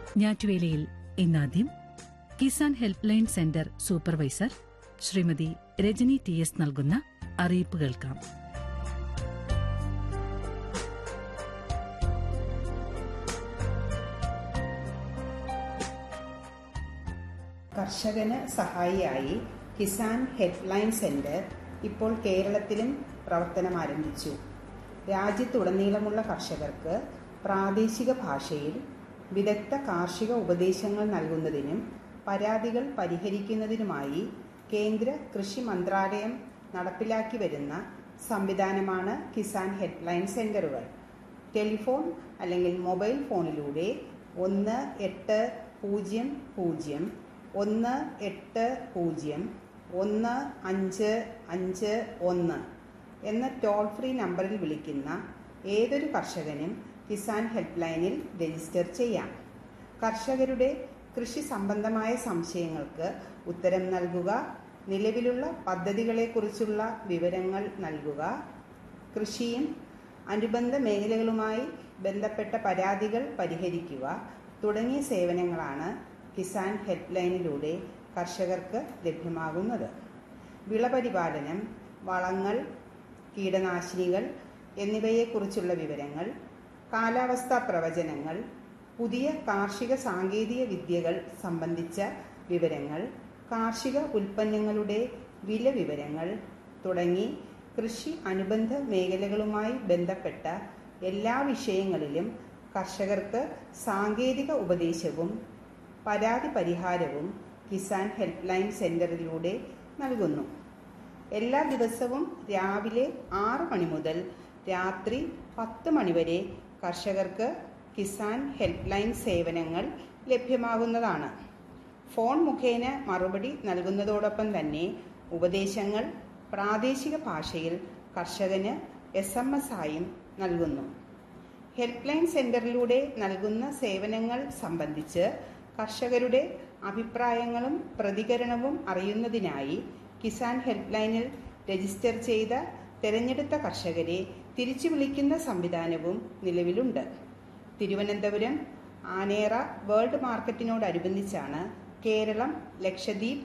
ഞാറ്റുവേലയിൽ ഇന്നാദ്യം Kisan help line centre supervisor Shrimati Rajani T S നൽകുന്ന അറിയിപ്പ് കേൾക്കാം കർഷകന് സഹായിയായി കിസാൻ ഹെൽപ്ലൈൻ സെന്റർ ഇപ്പോൾ കേരളത്തിലും പ്രവർത്തനം ആരംഭിച്ചു രാജ്യത്തുടനീളമുള്ള കർഷകർക്ക് പ്രാദേശിക ഭാഷയിൽ വിദഗ്ധ കാർഷിക ഉപദേശങ്ങൾ നൽകുന്നതിനും പരാതികൾ പരിഹരിക്കുന്നതിനുമായി കേന്ദ്ര കൃഷി മന്ത്രാലയം നടപ്പിലാക്കി വരുന്ന സംവിധാനമാണ് കിസാൻ ഹെൽപ്ലൈൻ സെന്ററുകൾ ടെലിഫോൺ അല്ലെങ്കിൽ മൊബൈൽ ഫോണിലൂടെ ഒന്ന് എട്ട് പൂജ്യം പൂജ്യം ഒന്ന് എട്ട് പൂജ്യം ഒന്ന് അഞ്ച് അഞ്ച് ഒന്ന് എന്ന ടോൾ ഫ്രീ നമ്പറിൽ വിളിക്കുന്ന ഏതൊരു കർഷകനും കിസാൻ ഹെൽപ്പ് ലൈനിൽ രജിസ്റ്റർ ചെയ്യാം കർഷകരുടെ കൃഷി സംബന്ധമായ സംശയങ്ങൾക്ക് ഉത്തരം നൽകുക നിലവിലുള്ള പദ്ധതികളെക്കുറിച്ചുള്ള വിവരങ്ങൾ നൽകുക കൃഷിയും അനുബന്ധ മേഖലകളുമായി ബന്ധപ്പെട്ട പരാതികൾ പരിഹരിക്കുക തുടങ്ങിയ സേവനങ്ങളാണ് കിസാൻ ഹെൽപ്പ് ലൈനിലൂടെ കർഷകർക്ക് ലഭ്യമാകുന്നത് വിളപരിപാലനം വളങ്ങൾ കീടനാശിനികൾ എന്നിവയെക്കുറിച്ചുള്ള വിവരങ്ങൾ കാലാവസ്ഥാ പ്രവചനങ്ങൾ പുതിയ കാർഷിക സാങ്കേതിക വിദ്യകൾ സംബന്ധിച്ച വിവരങ്ങൾ കാർഷിക ഉൽപ്പന്നങ്ങളുടെ വില വിവരങ്ങൾ തുടങ്ങി കൃഷി അനുബന്ധ മേഖലകളുമായി ബന്ധപ്പെട്ട എല്ലാ വിഷയങ്ങളിലും കർഷകർക്ക് സാങ്കേതിക ഉപദേശവും പരാതി പരിഹാരവും കിസാൻ ഹെൽപ്പ് ലൈൻ സെന്ററിലൂടെ നൽകുന്നു എല്ലാ ദിവസവും രാവിലെ ആറ് മണി മുതൽ രാത്രി പത്ത് മണിവരെ കർഷകർക്ക് കിസാൻ ഹെൽപ്പ് ലൈൻ സേവനങ്ങൾ ലഭ്യമാകുന്നതാണ് ഫോൺ മുഖേന മറുപടി നൽകുന്നതോടൊപ്പം തന്നെ ഉപദേശങ്ങൾ പ്രാദേശിക ഭാഷയിൽ കർഷകന് എസ് എം എസ് ആയും നൽകുന്നു ഹെൽപ്പ് ലൈൻ സെന്ററിലൂടെ നൽകുന്ന സേവനങ്ങൾ സംബന്ധിച്ച് കർഷകരുടെ അഭിപ്രായങ്ങളും പ്രതികരണവും അറിയുന്നതിനായി കിസാൻ ഹെൽപ്പ് ലൈനിൽ രജിസ്റ്റർ ചെയ്ത തെരഞ്ഞെടുത്ത കർഷകരെ തിരിച്ചു വിളിക്കുന്ന സംവിധാനവും നിലവിലുണ്ട് തിരുവനന്തപുരം ആനേറ വേൾഡ് മാർക്കറ്റിനോടനുബന്ധിച്ചാണ് കേരളം ലക്ഷദ്വീപ്